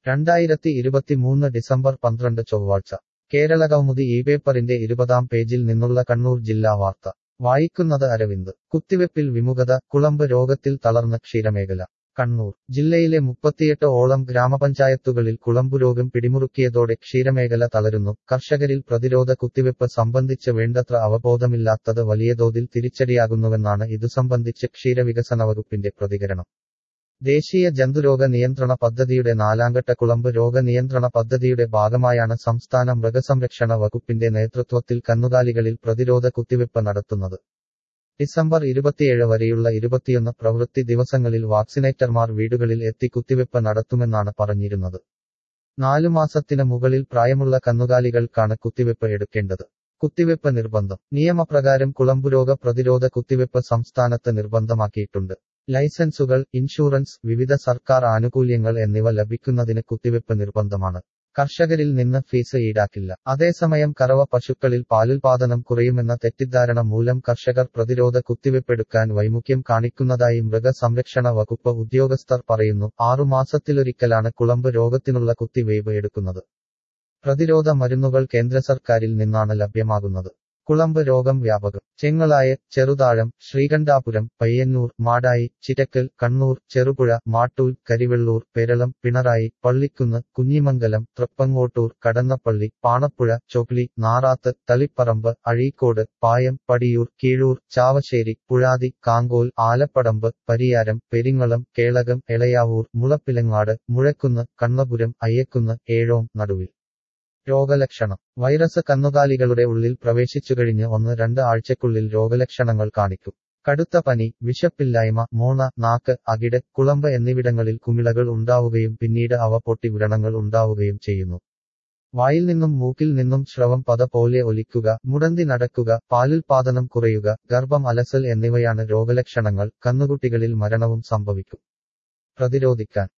രണ്ടായിരത്തി ഇരുപത്തിമൂന്ന് ഡിസംബർ പന്ത്രണ്ട് ചൊവ്വാഴ്ച കേരളകൗമുദി ഈ പേപ്പറിന്റെ ഇരുപതാം പേജിൽ നിന്നുള്ള കണ്ണൂർ ജില്ലാ വാർത്ത വായിക്കുന്നത് അരവിന്ദ് കുത്തിവെപ്പിൽ വിമുഖത കുളമ്പ് രോഗത്തിൽ തളർന്ന ക്ഷീരമേഖല കണ്ണൂർ ജില്ലയിലെ മുപ്പത്തിയെട്ട് ഓളം ഗ്രാമപഞ്ചായത്തുകളിൽ കുളമ്പുരോഗം പിടിമുറുക്കിയതോടെ ക്ഷീരമേഖല തളരുന്നു കർഷകരിൽ പ്രതിരോധ കുത്തിവെപ്പ് സംബന്ധിച്ച് വേണ്ടത്ര അവബോധമില്ലാത്തത് വലിയ തോതിൽ തിരിച്ചടിയാകുന്നുവെന്നാണ് ഇതു സംബന്ധിച്ച് ക്ഷീരവികസന വകുപ്പിന്റെ പ്രതികരണം ദേശീയ ജന്തുരോഗ നിയന്ത്രണ പദ്ധതിയുടെ നാലാംഘട്ട കുളമ്പ് രോഗ നിയന്ത്രണ പദ്ധതിയുടെ ഭാഗമായാണ് സംസ്ഥാന മൃഗസംരക്ഷണ വകുപ്പിന്റെ നേതൃത്വത്തിൽ കന്നുകാലികളിൽ പ്രതിരോധ കുത്തിവെപ്പ് നടത്തുന്നത് ഡിസംബർ ഇരുപത്തിയേഴ് വരെയുള്ള ഇരുപത്തിയൊന്ന് പ്രവൃത്തി ദിവസങ്ങളിൽ വാക്സിനേറ്റർമാർ വീടുകളിൽ എത്തി കുത്തിവെപ്പ് നടത്തുമെന്നാണ് പറഞ്ഞിരുന്നത് നാലു മാസത്തിന് മുകളിൽ പ്രായമുള്ള കന്നുകാലികൾക്കാണ് കുത്തിവെപ്പ് എടുക്കേണ്ടത് കുത്തിവെപ്പ് നിർബന്ധം നിയമപ്രകാരം കുളമ്പുരോഗ പ്രതിരോധ കുത്തിവെപ്പ് സംസ്ഥാനത്ത് നിർബന്ധമാക്കിയിട്ടുണ്ട് ലൈസൻസുകൾ ഇൻഷുറൻസ് വിവിധ സർക്കാർ ആനുകൂല്യങ്ങൾ എന്നിവ ലഭിക്കുന്നതിന് കുത്തിവെപ്പ് നിർബന്ധമാണ് കർഷകരിൽ നിന്ന് ഫീസ് ഈടാക്കില്ല അതേസമയം കറവ പശുക്കളിൽ പാലുൽപാദനം കുറയുമെന്ന തെറ്റിദ്ധാരണ മൂലം കർഷകർ പ്രതിരോധ കുത്തിവെപ്പെടുക്കാൻ വൈമുഖ്യം കാണിക്കുന്നതായി മൃഗസംരക്ഷണ വകുപ്പ് ഉദ്യോഗസ്ഥർ പറയുന്നു ആറുമാസത്തിലൊരിക്കലാണ് കുളമ്പ് രോഗത്തിനുള്ള കുത്തിവയ്പ് എടുക്കുന്നത് പ്രതിരോധ മരുന്നുകൾ കേന്ദ്ര സർക്കാരിൽ നിന്നാണ് ലഭ്യമാകുന്നത് കുളമ്പ് രോഗം വ്യാപകം ചെങ്ങളായ ചെറുതാഴം ശ്രീകണ്ഠാപുരം പയ്യന്നൂർ മാടായി ചിറ്റക്കൽ കണ്ണൂർ ചെറുപുഴ മാട്ടൂൽ കരിവെള്ളൂർ പെരളം പിണറായി പള്ളിക്കുന്ന് കുഞ്ഞിമംഗലം തൃപ്പങ്ങോട്ടൂർ കടന്നപ്പള്ളി പാണപ്പുഴ ചൊക്ലി നാറാത്ത് തളിപ്പറമ്പ് അഴീക്കോട് പായം പടിയൂർ കീഴൂർ ചാവശ്ശേരി പുഴാതി കാങ്കോൽ ആലപ്പടമ്പ് പരിയാരം പെരിങ്ങളം കേളകം എളയാവൂർ മുളപ്പിലങ്ങാട് മുഴക്കുന്ന് കണ്ണപുരം അയ്യക്കുന്ന് ഏഴോം നടുവിൽ രോഗലക്ഷണം വൈറസ് കന്നുകാലികളുടെ ഉള്ളിൽ പ്രവേശിച്ചുകഴിഞ്ഞ് ഒന്ന് രണ്ട് ആഴ്ചക്കുള്ളിൽ രോഗലക്ഷണങ്ങൾ കാണിക്കും കടുത്ത പനി വിശപ്പില്ലായ്മ മോണ നാക്ക് അകിട് കുളമ്പ് എന്നിവിടങ്ങളിൽ കുമിളകൾ ഉണ്ടാവുകയും പിന്നീട് അവ പൊട്ടി വ്രണങ്ങൾ ഉണ്ടാവുകയും ചെയ്യുന്നു വായിൽ നിന്നും മൂക്കിൽ നിന്നും ശ്രവം പത പോലെ ഒലിക്കുക മുടന്തി നടക്കുക പാലുൽപാദനം കുറയുക ഗർഭം അലസൽ എന്നിവയാണ് രോഗലക്ഷണങ്ങൾ കന്നുകുട്ടികളിൽ മരണവും സംഭവിക്കും പ്രതിരോധിക്കാൻ